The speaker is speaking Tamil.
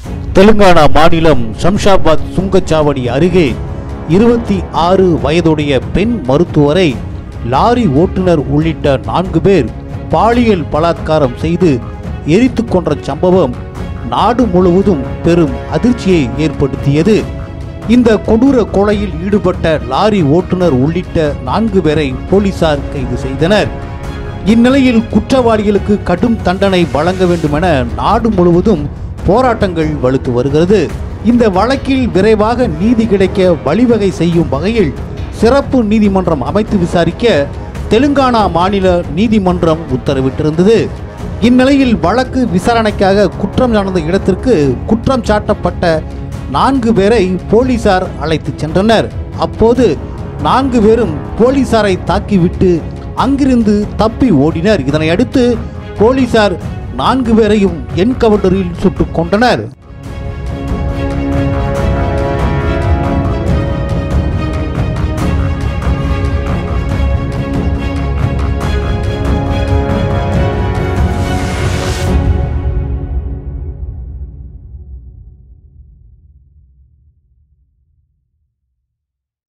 தெலுங்கானா மாநிலம் ஷம்ஷாபாத் சுங்கச்சாவடி அருகே இருபத்தி ஆறு வயதுடைய பெண் மருத்துவரை லாரி ஓட்டுநர் உள்ளிட்ட நான்கு பேர் பாலியல் பலாத்காரம் செய்து எரித்து கொன்ற சம்பவம் நாடு முழுவதும் பெரும் அதிர்ச்சியை ஏற்படுத்தியது இந்த கொடூர கொலையில் ஈடுபட்ட லாரி ஓட்டுநர் உள்ளிட்ட நான்கு பேரை போலீசார் கைது செய்தனர் இந்நிலையில் குற்றவாளிகளுக்கு கடும் தண்டனை வழங்க வேண்டும் என நாடு முழுவதும் போராட்டங்கள் வலுத்து வருகிறது இந்த வழக்கில் விரைவாக நீதி கிடைக்க வழிவகை செய்யும் வகையில் சிறப்பு நீதிமன்றம் அமைத்து விசாரிக்க தெலுங்கானா மாநில நீதிமன்றம் உத்தரவிட்டிருந்தது இந்நிலையில் வழக்கு விசாரணைக்காக குற்றம் நடந்த இடத்திற்கு குற்றம் சாட்டப்பட்ட நான்கு பேரை போலீசார் அழைத்துச் சென்றனர் அப்போது நான்கு பேரும் போலீசாரை தாக்கிவிட்டு அங்கிருந்து தப்பி ஓடினர் இதனை அடுத்து போலீசார் நான்கு பேரையும் என்கவுண்டரில் சுட்டுக் கொண்டனர்